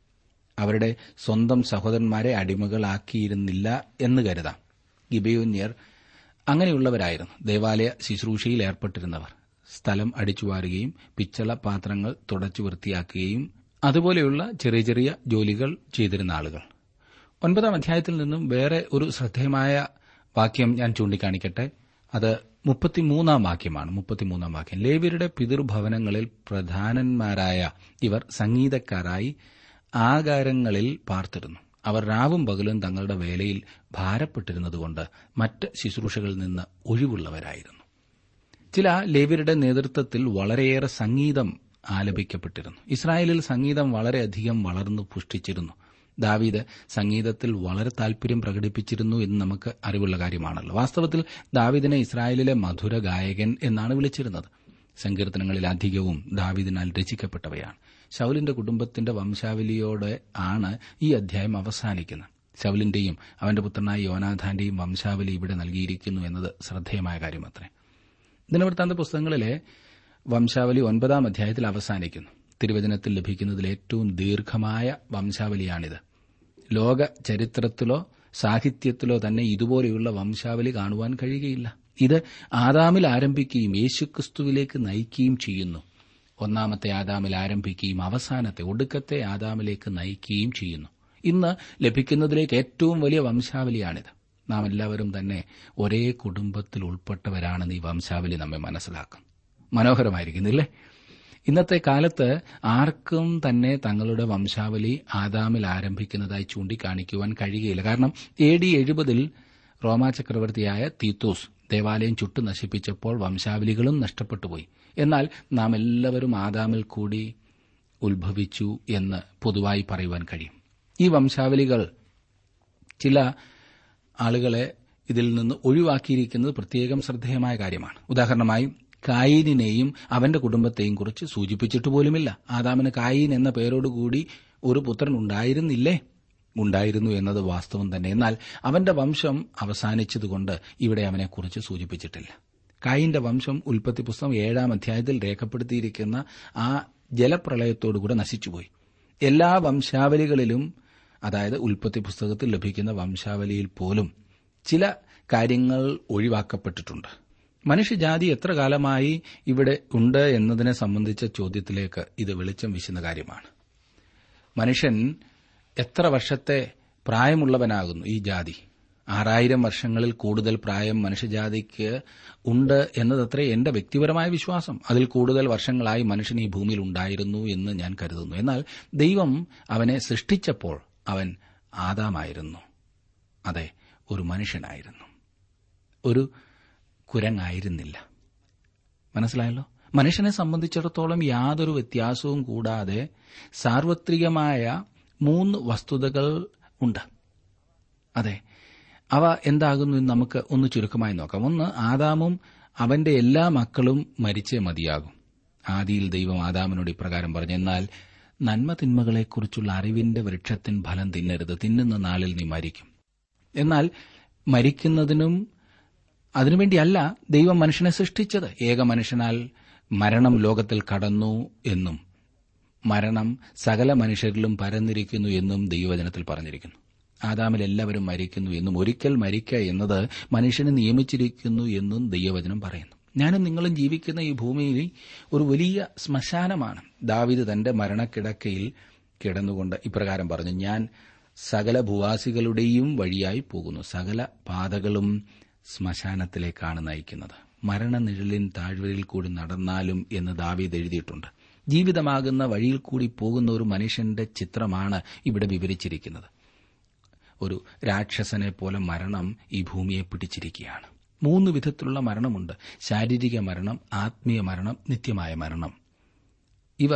അവരുടെ സ്വന്തം സഹോദരന്മാരെ അടിമകളാക്കിയിരുന്നില്ല എന്ന് കരുതാം ഗിബയോന്യർ അങ്ങനെയുള്ളവരായിരുന്നു ദേവാലയ ശുശ്രൂഷയിൽ ഏർപ്പെട്ടിരുന്നവർ സ്ഥലം അടിച്ചുവാരുകയും പിച്ചള പാത്രങ്ങൾ തുടച്ചു വൃത്തിയാക്കുകയും അതുപോലെയുള്ള ചെറിയ ചെറിയ ജോലികൾ ചെയ്തിരുന്ന ആളുകൾ ഒൻപതാം അധ്യായത്തിൽ നിന്നും വേറെ ഒരു ശ്രദ്ധേയമായ വാക്യം ഞാൻ ചൂണ്ടിക്കാണിക്കട്ടെ അത് മുപ്പത്തിമൂന്നാം വാക്യമാണ് മുപ്പത്തിമൂന്നാം വാക്യം ലേവ്യരുടെ പിതൃഭവനങ്ങളിൽ പ്രധാനന്മാരായ ഇവർ സംഗീതക്കാരായി ആകാരങ്ങളിൽ പാർത്തിരുന്നു അവർ രാവും പകലും തങ്ങളുടെ വേലയിൽ ഭാരപ്പെട്ടിരുന്നതുകൊണ്ട് മറ്റ് ശുശ്രൂഷകളിൽ നിന്ന് ഒഴിവുള്ളവരായിരുന്നു ചില ലേവ്യരുടെ നേതൃത്വത്തിൽ വളരെയേറെ സംഗീതം ആലപിക്കപ്പെട്ടിരുന്നു ഇസ്രായേലിൽ സംഗീതം വളരെയധികം വളർന്നു പുഷ്ടിച്ചിരുന്നു ദാവീദ് സംഗീതത്തിൽ വളരെ താൽപര്യം പ്രകടിപ്പിച്ചിരുന്നു എന്ന് നമുക്ക് അറിവുള്ള കാര്യമാണല്ലോ വാസ്തവത്തിൽ ദാവീദിനെ ഇസ്രായേലിലെ മധുര ഗായകൻ എന്നാണ് വിളിച്ചിരുന്നത് സങ്കീർത്തനങ്ങളിൽ അധികവും ദാവീദിനാൽ രചിക്കപ്പെട്ടവയാണ് ശൌലിന്റെ കുടുംബത്തിന്റെ വംശാവലിയോടെ ആണ് ഈ അധ്യായം അവസാനിക്കുന്നത് ശൌലിന്റെയും അവന്റെ പുത്രനായ യോനാഥാന്റെയും വംശാവലി ഇവിടെ നൽകിയിരിക്കുന്നു എന്നത് ശ്രദ്ധേയമായ കാര്യമത്രേ ദിനവൃത്താന്ത പുസ്തകങ്ങളിലെ വംശാവലി ഒൻപതാം അധ്യായത്തിൽ അവസാനിക്കുന്നു തിരുവചനത്തിൽ ലഭിക്കുന്നതിൽ ഏറ്റവും ദീർഘമായ വംശാവലിയാണിത് ലോക ചരിത്രത്തിലോ സാഹിത്യത്തിലോ തന്നെ ഇതുപോലെയുള്ള വംശാവലി കാണുവാൻ കഴിയുകയില്ല ഇത് ആദാമിൽ ആരംഭിക്കുകയും യേശുക്രിസ്തുവിലേക്ക് നയിക്കുകയും ചെയ്യുന്നു ഒന്നാമത്തെ ആദാമിൽ ആരംഭിക്കുകയും അവസാനത്തെ ഒടുക്കത്തെ ആദാമിലേക്ക് നയിക്കുകയും ചെയ്യുന്നു ഇന്ന് ലഭിക്കുന്നതിലേക്ക് ഏറ്റവും വലിയ വംശാവലിയാണിത് നാം എല്ലാവരും തന്നെ ഒരേ കുടുംബത്തിൽ ഉൾപ്പെട്ടവരാണെന്ന് ഈ വംശാവലി നമ്മെ മനസ്സിലാക്കും മനോഹരമായിരിക്കുന്നില്ലേ ഇന്നത്തെ കാലത്ത് ആർക്കും തന്നെ തങ്ങളുടെ വംശാവലി ആദാമിൽ ആരംഭിക്കുന്നതായി ചൂണ്ടിക്കാണിക്കുവാൻ കഴിയുകയില്ല കാരണം എ ഡി എഴുപതിൽ റോമാ ചക്രവർത്തിയായ തീത്തോസ് ദേവാലയം ചുട്ടു നശിപ്പിച്ചപ്പോൾ വംശാവലികളും നഷ്ടപ്പെട്ടുപോയി എന്നാൽ നാം എല്ലാവരും ആദാമിൽ കൂടി ഉത്ഭവിച്ചു എന്ന് പൊതുവായി പറയുവാൻ കഴിയും ഈ വംശാവലികൾ ചില ആളുകളെ ഇതിൽ നിന്ന് ഒഴിവാക്കിയിരിക്കുന്നത് പ്രത്യേകം ശ്രദ്ധേയമായ കാര്യമാണ് ഉദാഹരണമായി കായീനെയും അവന്റെ കുടുംബത്തെയും കുറിച്ച് സൂചിപ്പിച്ചിട്ട് പോലുമില്ല ആദാമിന് കായീൻ എന്ന പേരോടുകൂടി ഒരു പുത്രൻ ഉണ്ടായിരുന്നില്ലേ ഉണ്ടായിരുന്നു എന്നത് വാസ്തവം തന്നെ എന്നാൽ അവന്റെ വംശം അവസാനിച്ചതുകൊണ്ട് ഇവിടെ അവനെക്കുറിച്ച് സൂചിപ്പിച്ചിട്ടില്ല കായിന്റെ വംശം ഉൽപ്പത്തി പുസ്തകം ഏഴാം അധ്യായത്തിൽ രേഖപ്പെടുത്തിയിരിക്കുന്ന ആ ജലപ്രളയത്തോടുകൂടെ നശിച്ചുപോയി എല്ലാ വംശാവലികളിലും അതായത് ഉൽപ്പത്തി പുസ്തകത്തിൽ ലഭിക്കുന്ന വംശാവലിയിൽ പോലും ചില കാര്യങ്ങൾ ഒഴിവാക്കപ്പെട്ടിട്ടുണ്ട് മനുഷ്യജാതി എത്ര കാലമായി ഇവിടെ ഉണ്ട് എന്നതിനെ സംബന്ധിച്ച ചോദ്യത്തിലേക്ക് ഇത് വെളിച്ചം വീശുന്ന കാര്യമാണ് മനുഷ്യൻ എത്ര വർഷത്തെ പ്രായമുള്ളവനാകുന്നു ഈ ജാതി ആറായിരം വർഷങ്ങളിൽ കൂടുതൽ പ്രായം മനുഷ്യജാതിക്ക് ഉണ്ട് എന്നതത്രേ എന്റെ വ്യക്തിപരമായ വിശ്വാസം അതിൽ കൂടുതൽ വർഷങ്ങളായി മനുഷ്യൻ ഈ ഭൂമിയിൽ ഉണ്ടായിരുന്നു എന്ന് ഞാൻ കരുതുന്നു എന്നാൽ ദൈവം അവനെ സൃഷ്ടിച്ചപ്പോൾ അവൻ ആദാമായിരുന്നു അതെ ഒരു മനുഷ്യനായിരുന്നു ഒരു കുരങ്ങായിരുന്നില്ല മനസ്സിലായല്ലോ മനുഷ്യനെ സംബന്ധിച്ചിടത്തോളം യാതൊരു വ്യത്യാസവും കൂടാതെ സാർവത്രികമായ മൂന്ന് വസ്തുതകൾ ഉണ്ട് അതെ അവ എന്താകുന്നു എന്ന് നമുക്ക് ഒന്ന് ചുരുക്കമായി നോക്കാം ഒന്ന് ആദാമും അവന്റെ എല്ലാ മക്കളും മരിച്ചേ മതിയാകും ആദിയിൽ ദൈവം ആദാമിനോട് ഇപ്രകാരം പറഞ്ഞു എന്നാൽ നന്മ തിന്മകളെക്കുറിച്ചുള്ള അറിവിന്റെ വൃക്ഷത്തിൻ ഫലം തിന്നരുത് തിന്നുന്ന നാളിൽ നീ മരിക്കും എന്നാൽ മരിക്കുന്നതിനും അതിനുവേണ്ടിയല്ല ദൈവം മനുഷ്യനെ സൃഷ്ടിച്ചത് ഏക മനുഷ്യനാൽ മരണം ലോകത്തിൽ കടന്നു എന്നും മരണം സകല മനുഷ്യരിലും പരന്നിരിക്കുന്നു എന്നും ദൈവവചനത്തിൽ പറഞ്ഞിരിക്കുന്നു ആദാമിൽ എല്ലാവരും മരിക്കുന്നു എന്നും ഒരിക്കൽ മരിക്കുക എന്നത് മനുഷ്യന് നിയമിച്ചിരിക്കുന്നു എന്നും ദൈവവചനം പറയുന്നു ഞാനും നിങ്ങളും ജീവിക്കുന്ന ഈ ഭൂമിയിൽ ഒരു വലിയ ശ്മശാനമാണ് ദാവിദ് തന്റെ മരണക്കിടക്കയിൽ കിടന്നുകൊണ്ട് ഇപ്രകാരം പറഞ്ഞു ഞാൻ സകല ഭൂവാസികളുടെയും വഴിയായി പോകുന്നു സകല പാതകളും ശ്മശാനത്തിലേക്കാണ് നയിക്കുന്നത് മരണനിഴലിൻ താഴ്വരയിൽ കൂടി നടന്നാലും എന്ന് ദാവീദ് എഴുതിയിട്ടുണ്ട് ജീവിതമാകുന്ന വഴിയിൽ കൂടി പോകുന്ന ഒരു മനുഷ്യന്റെ ചിത്രമാണ് ഇവിടെ വിവരിച്ചിരിക്കുന്നത് ഒരു രാക്ഷസനെ പോലെ മരണം ഈ ഭൂമിയെ പിടിച്ചിരിക്കുകയാണ് മൂന്ന് വിധത്തിലുള്ള മരണമുണ്ട് ശാരീരിക മരണം ആത്മീയ മരണം നിത്യമായ മരണം ഇവ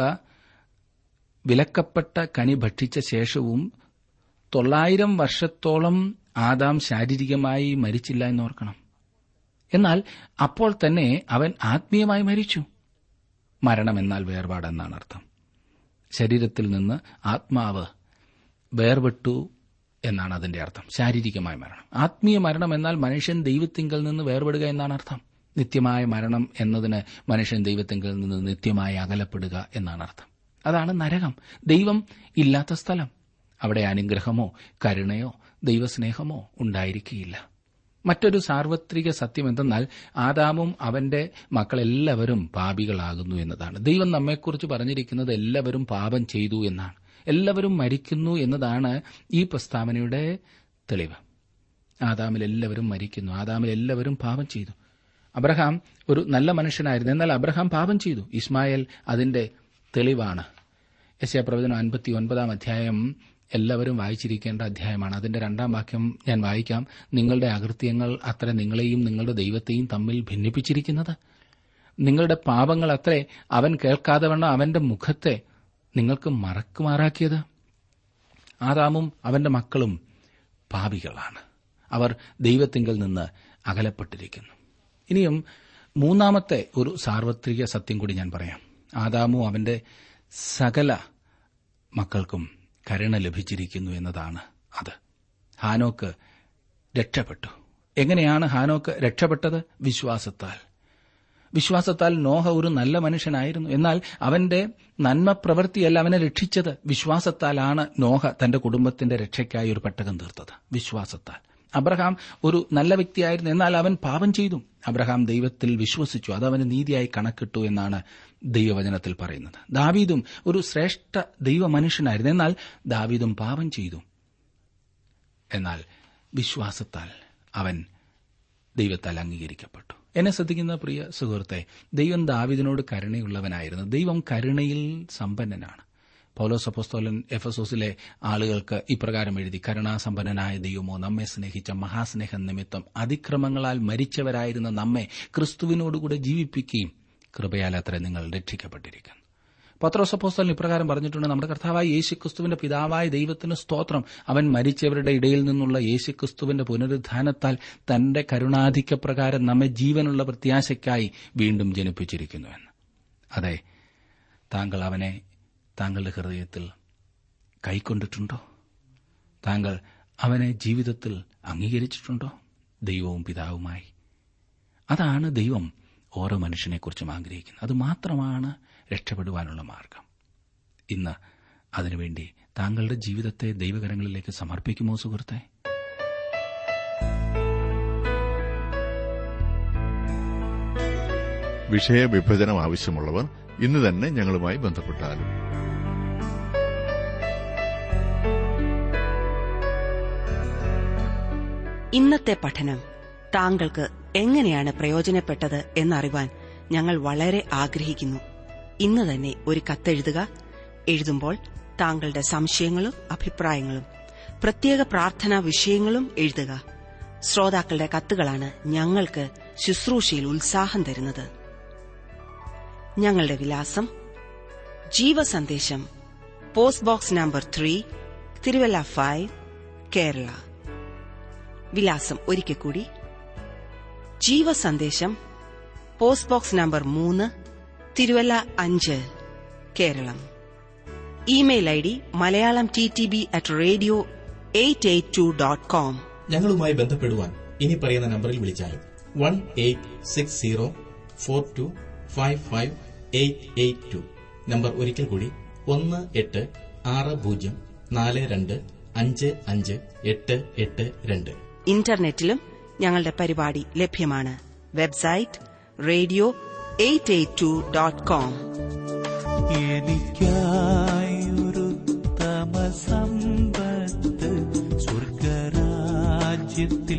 വിലക്കപ്പെട്ട കനി ഭക്ഷിച്ച ശേഷവും തൊള്ളായിരം വർഷത്തോളം ആദാം ശാരീരികമായി മരിച്ചില്ല എന്നോർക്കണം എന്നാൽ അപ്പോൾ തന്നെ അവൻ ആത്മീയമായി മരിച്ചു മരണം എന്നാൽ വേർപാടെന്നാണ് അർത്ഥം ശരീരത്തിൽ നിന്ന് ആത്മാവ് വേർപെട്ടു എന്നാണ് അതിന്റെ അർത്ഥം ശാരീരികമായ മരണം ആത്മീയ മരണം എന്നാൽ മനുഷ്യൻ ദൈവത്തിങ്കൽ നിന്ന് വേർപെടുക എന്നാണ് അർത്ഥം നിത്യമായ മരണം എന്നതിന് മനുഷ്യൻ ദൈവത്തിങ്കൽ നിന്ന് നിത്യമായി അകലപ്പെടുക എന്നാണ് അർത്ഥം അതാണ് നരകം ദൈവം ഇല്ലാത്ത സ്ഥലം അവിടെ അനുഗ്രഹമോ കരുണയോ ദൈവസ്നേഹമോ ഉണ്ടായിരിക്കുകയില്ല മറ്റൊരു സാർവത്രിക സത്യം എന്തെന്നാൽ ആദാമും അവന്റെ മക്കളെല്ലാവരും പാപികളാകുന്നു എന്നതാണ് ദൈവം നമ്മെക്കുറിച്ച് പറഞ്ഞിരിക്കുന്നത് എല്ലാവരും പാപം ചെയ്തു എന്നാണ് എല്ലാവരും മരിക്കുന്നു എന്നതാണ് ഈ പ്രസ്താവനയുടെ തെളിവ് ആദാമിൽ എല്ലാവരും മരിക്കുന്നു ആദാമിൽ എല്ലാവരും പാപം ചെയ്തു അബ്രഹാം ഒരു നല്ല മനുഷ്യനായിരുന്നു എന്നാൽ അബ്രഹാം പാപം ചെയ്തു ഇസ്മായേൽ അതിന്റെ തെളിവാണ് യശയ പ്രവചനം അൻപത്തി ഒൻപതാം അധ്യായം എല്ലാവരും വായിച്ചിരിക്കേണ്ട അധ്യായമാണ് അതിന്റെ രണ്ടാം വാക്യം ഞാൻ വായിക്കാം നിങ്ങളുടെ അകൃത്യങ്ങൾ അത്ര നിങ്ങളെയും നിങ്ങളുടെ ദൈവത്തെയും തമ്മിൽ ഭിന്നിപ്പിച്ചിരിക്കുന്നത് നിങ്ങളുടെ പാപങ്ങൾ അത്രേ അവൻ കേൾക്കാതെ വണ്ണം അവന്റെ മുഖത്തെ നിങ്ങൾക്ക് മറക്കുമാറാക്കിയത് ആദാമും അവന്റെ മക്കളും പാപികളാണ് അവർ ദൈവത്തിങ്കൽ നിന്ന് അകലപ്പെട്ടിരിക്കുന്നു ഇനിയും മൂന്നാമത്തെ ഒരു സാർവത്രിക സത്യം കൂടി ഞാൻ പറയാം ആദാമും അവന്റെ സകല മക്കൾക്കും കരുണ ലഭിച്ചിരിക്കുന്നു എന്നതാണ് അത് ഹാനോക്ക് രക്ഷപ്പെട്ടു എങ്ങനെയാണ് ഹാനോക്ക് രക്ഷപ്പെട്ടത് വിശ്വാസത്താൽ വിശ്വാസത്താൽ നോഹ ഒരു നല്ല മനുഷ്യനായിരുന്നു എന്നാൽ അവന്റെ നന്മ പ്രവൃത്തിയല്ല അവനെ രക്ഷിച്ചത് വിശ്വാസത്താലാണ് നോഹ തന്റെ കുടുംബത്തിന്റെ രക്ഷയ്ക്കായി ഒരു പെട്ടകം തീർത്തത് വിശ്വാസത്താൽ അബ്രഹാം ഒരു നല്ല വ്യക്തിയായിരുന്നു എന്നാൽ അവൻ പാപം ചെയ്തു അബ്രഹാം ദൈവത്തിൽ വിശ്വസിച്ചു അത് അവന് നീതിയായി കണക്കിട്ടു എന്നാണ് ദൈവവചനത്തിൽ പറയുന്നത് ദാവീദും ഒരു ശ്രേഷ്ഠ ദൈവ മനുഷ്യനായിരുന്നു എന്നാൽ ദാവീദും പാപം ചെയ്തു എന്നാൽ വിശ്വാസത്താൽ അവൻ ദൈവത്താൽ അംഗീകരിക്കപ്പെട്ടു എന്നെ ശ്രദ്ധിക്കുന്ന പ്രിയ സുഹൃത്തെ ദൈവം ദാവിദിനോട് കരുണയുള്ളവനായിരുന്നു ദൈവം കരുണയിൽ സമ്പന്നനാണ് പൗലോസ് അപ്പോസ്തോലൻ എഫസോസിലെ ആളുകൾക്ക് ഇപ്രകാരം എഴുതി കരുണാസമ്പന്നനായ ദൈവമോ നമ്മെ സ്നേഹിച്ച മഹാസ്നേഹം നിമിത്തം അതിക്രമങ്ങളാൽ മരിച്ചവരായിരുന്ന നമ്മെ ക്രിസ്തുവിനോടുകൂടെ ജീവിപ്പിക്കുകയും കൃപയാൽ അത്ര നിങ്ങൾ രക്ഷിക്കപ്പെട്ടിരിക്കുന്നു പത്രോസപ്പോസ്തലൻ ഇപ്രകാരം പറഞ്ഞിട്ടുണ്ട് നമ്മുടെ കർത്താവായ യേശുക്രിസ്തുവിന്റെ പിതാവായ ദൈവത്തിന് സ്തോത്രം അവൻ മരിച്ചവരുടെ ഇടയിൽ നിന്നുള്ള യേശുക്രിസ്തുവിന്റെ പുനരുദ്ധാനത്താൽ തന്റെ കരുണാധിക്യപ്രകാരം നമ്മെ ജീവനുള്ള പ്രത്യാശയ്ക്കായി വീണ്ടും ജനിപ്പിച്ചിരിക്കുന്നുവെന്ന് അതെ താങ്കൾ അവനെ താങ്കളുടെ ഹൃദയത്തിൽ കൈക്കൊണ്ടിട്ടുണ്ടോ താങ്കൾ അവനെ ജീവിതത്തിൽ അംഗീകരിച്ചിട്ടുണ്ടോ ദൈവവും പിതാവുമായി അതാണ് ദൈവം ഓരോ മനുഷ്യനെക്കുറിച്ചും ആഗ്രഹിക്കുന്നത് അത് മാത്രമാണ് രക്ഷപ്പെടുവാനുള്ള മാർഗം ഇന്ന് അതിനുവേണ്ടി താങ്കളുടെ ജീവിതത്തെ ദൈവകരങ്ങളിലേക്ക് സമർപ്പിക്കുമോ സുഹൃത്തെ വിഷയവിഭജനം ആവശ്യമുള്ളവർ ഇന്ന് തന്നെ ഞങ്ങളുമായി ബന്ധപ്പെട്ടാലും ഇന്നത്തെ പഠനം താങ്കൾക്ക് എങ്ങനെയാണ് പ്രയോജനപ്പെട്ടത് എന്നറിവാൻ ഞങ്ങൾ വളരെ ആഗ്രഹിക്കുന്നു ഇന്ന് തന്നെ ഒരു കത്തെഴുതുക എഴുതുമ്പോൾ താങ്കളുടെ സംശയങ്ങളും അഭിപ്രായങ്ങളും പ്രത്യേക പ്രാർത്ഥനാ വിഷയങ്ങളും എഴുതുക ശ്രോതാക്കളുടെ കത്തുകളാണ് ഞങ്ങൾക്ക് ശുശ്രൂഷയിൽ ഉത്സാഹം തരുന്നത് ഞങ്ങളുടെ വിലാസം Jeevasandesham post box number three Thiruvalla five Kerala വിലാസം ഒരിക്കൽ കൂടി ജീവസന്ദേശം പോസ്റ്റ് ബോക്സ് നമ്പർ മൂന്ന് തിരുവല്ല അഞ്ച് Keralam email I D Malayalam T T B at radio eight eight two dot com ഞങ്ങളുമായി ബന്ധപ്പെടുവാൻ ഇനി പറയുന്ന നമ്പറിൽ വിളിച്ചാലും one eight six zero four two five five eight eight two number ഒരിക്കൽ കൂടി ഒന്ന് എട്ട് ആറ് പൂജ്യം നാല് രണ്ട് അഞ്ച് അഞ്ച് എട്ട് എട്ട് രണ്ട് ഇന്റർനെറ്റിലും ഞങ്ങളുടെ പരിപാടി ലഭ്യമാണ് website radio eight eight two dot com എനിക്കായൊരു തമസമ്പത്ത് സ്വർഗരാജ്യത്തിൽ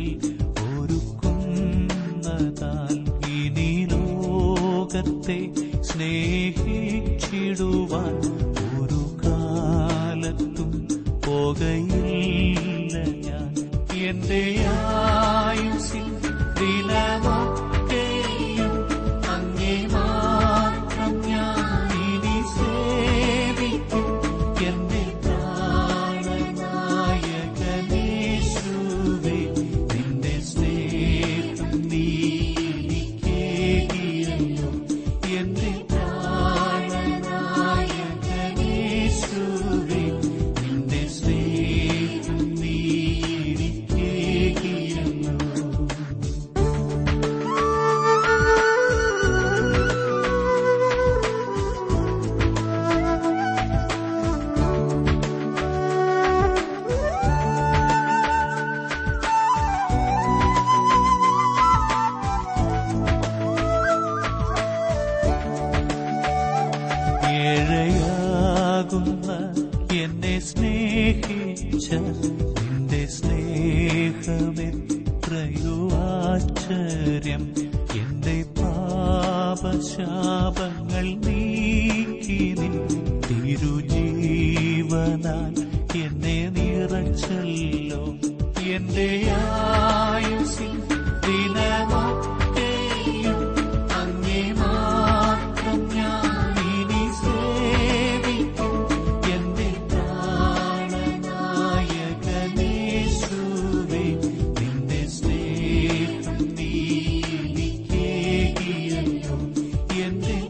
ഒരുക്കുന്നതാൽ ഇനി ലോകത്തെ സ്നേഹിച്ചിടുവാൻ ഒരു കാലത്തും പോകയില്ല ഞാൻ എന്റെ ആയുസിൽ ദിനമൊക്കെയും അങ്ങേ മാത്രം ഞാൻ ഇനി സേവിക്കും എന്റെ പ്രാണനായകനേശുവേ നിന്റെ സ്നേഹം നീ എനിക്കേകിയല്ലോ എന്റെ പ്രാണനായകനേശുവേ നിന്റെ സ്നേഹം നീ എനിക്കേകിയല്ലോ ഏഴയാകുന്ന എന്നെ സ്നേഹിച്ച നിന്റെ സ്നേഹമെത്രയോ ആശ്ചര്യം എന്റെ പാപശാപങ്ങൾ നീക്കി നിൻ തിരുജീവനാൽ എന്നെ നിറച്ചല്ലോ എന്റെ ആയുസിൽ ദിനമൊക്കെയും അങ്ങേ മാത്രം ഞാൻ ഇനി സേവിക്കും എന്റെ പ്രാണനായകനേശുവേ നിന്റെ സ്നേഹം നീ എനിക്കേകിയല്ലോ എന്റെ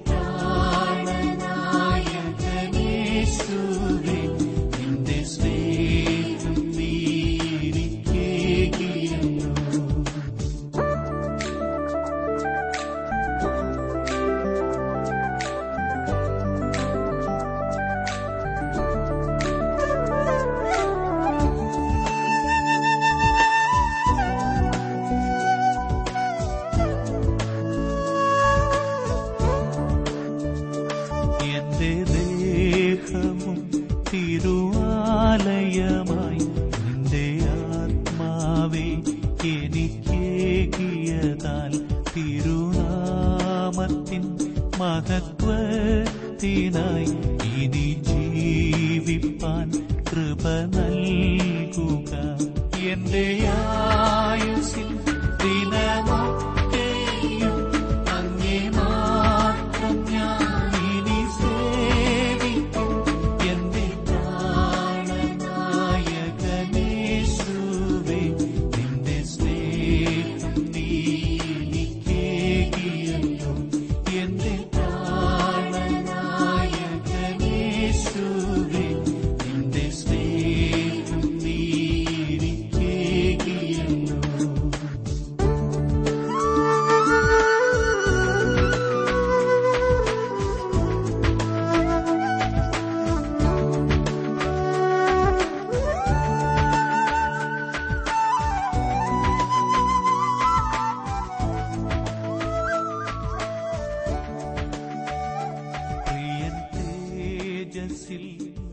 പ്രാണനായകനേശുവേ നിന്റെ സ്നേഹം നീ എനിക്കേകിയല്ലോ എന്റെ ദേഹവും തിരുവാലയമായി നിന്റെ ആത്മാവെ എനിക്കേകിയതാൽ തിരുനാമത്തിൻ മഹത്വത്തിനായി ഇനി ജീവിപ്പാൻ കൃപ നൽകുക എന്റെ ആയുസിൽ ദിനമൊക്കെയും അങ്ങേ മാത്രം ഞാൻ ഇനി സേവിക്കും എന്റെ പ്രാണനായകനേശുവേ നിന്റെ സ്നേഹം നീ എനിക്കേകിയല്ലോ എന്റെ പ്രാണനായകനേശുവേ നിന്റെ സ്നേഹം നീ എനിക്കേകിയല്ലോ മനസ്സിൽ